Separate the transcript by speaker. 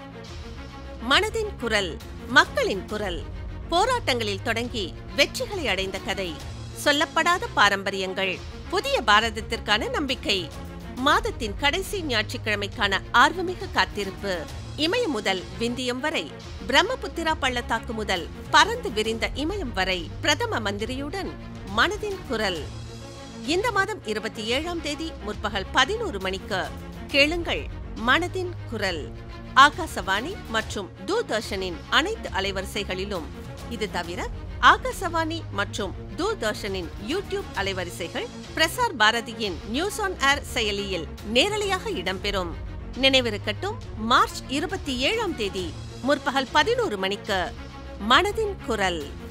Speaker 1: மனதின் குரல் மக்களின் குரல் போராட்டங்களில் தொடங்கி வெற்றிகளை அடைந்த கதை சொல்லப்படாத பாரம்பரியங்கள் புதிய பாரதத்திற்கான நம்பிக்கை மாதத்தின் கடைசி ஞாயிற்றுக்கிழமைக்கான ஆர்வமிகு காத்திருப்பு இமயம் முதல் விந்தியம் வரை பிரம்மபுத்திரா பள்ளத்தாக்கு முதல் பறந்து விரிந்த இமயம் வரை பிரதம மந்திரியுடன் மனதின் குரல் இந்த மாதம் இருபத்தி ஏழாம் தேதி முற்பகல் பதினோரு மணிக்கு கேளுங்கள் மனதின் குரல் ஆகாசவாணி மற்றும் தூர்தர்ஷனின் அனைத்து அலைவரிசைகளிலும் இது தவிர ஆகாசவாணி மற்றும் தூர்தர்ஷனின் யூடியூப் அலைவரிசைகள் பிரசார் பாரதியின் நியூஸ் ஆன் ஏர் செயலியில் நேரலையாக இடம்பெறும் நினைவிருக்கட்டும் மார்ச் இருபத்தி ஏழாம் தேதி முற்பகல் பதினோரு மணிக்கு மனதின் குரல்